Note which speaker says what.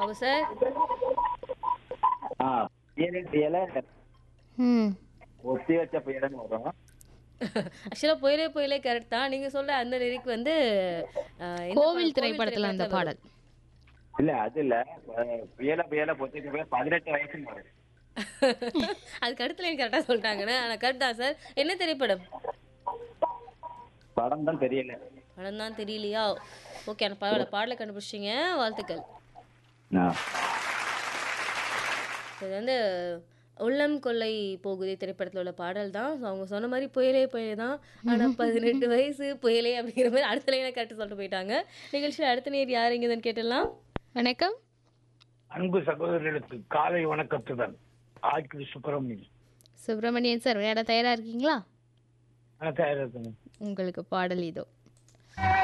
Speaker 1: Babu sir
Speaker 2: ஆ புயல் புயல
Speaker 3: ம்
Speaker 2: ஒத்தி வச்ச புயல்னு வரும்
Speaker 1: ஆக்சுவலா புயலே புயலே கரெக்ட் தான் நீங்க சொல்ற அந்த லிரிக் வந்து அஹ், இந்த
Speaker 3: கோவில்
Speaker 1: படம்,
Speaker 3: திரைப்படத்துல அந்த
Speaker 1: வரும்.
Speaker 3: பாடல்
Speaker 2: இல்ல அது இல்ல அஹ், புயல புயல பொத்தி போய் பதினெட்டு வயசுன்னு வரும்
Speaker 1: அதுக்கு அடுத்த லைன் கரெக்டா சொல்லிட்டாங்கன்னு ஆனா கரெக்ட் தான் சார் என்ன திரைப்படம்
Speaker 2: படம் தான் தெரியல
Speaker 1: படம் தான் தெரியலையா ஓகே அந்த பரவாயில்ல பாடலை கண்டுபிடிச்சிங்க வாழ்த்துக்கள்
Speaker 2: ஆ.
Speaker 1: இது வந்து உள்ளம் கொள்ளை போகுதே திரைப்படத்தில் உள்ள பாடல் தான் So, அவங்க சொன்ன மாதிரி புயலே புயலே தான் ஆனால் பதினெட்டு வயசு புயலே அப்படிங்கிற மாதிரி அடுத்த லைனை கரெக்டாக சொல்லிட்டு போயிட்டாங்க நிகழ்ச்சியில் அடுத்த நேர் யார் இங்கேன்னு கேட்டலாம்
Speaker 3: வணக்கம்
Speaker 4: அன்பு சகோதரர்களுக்கு காலை வணக்கத்துடன் ஆய்க்கு சுப்பிரமணியன்
Speaker 3: சுப்பிரமணியன் சார் விளையாட தயாரா இருக்கீங்களா
Speaker 4: நான் தயாரா இருக்கேன்
Speaker 3: உங்களுக்கு பாடல் இதோ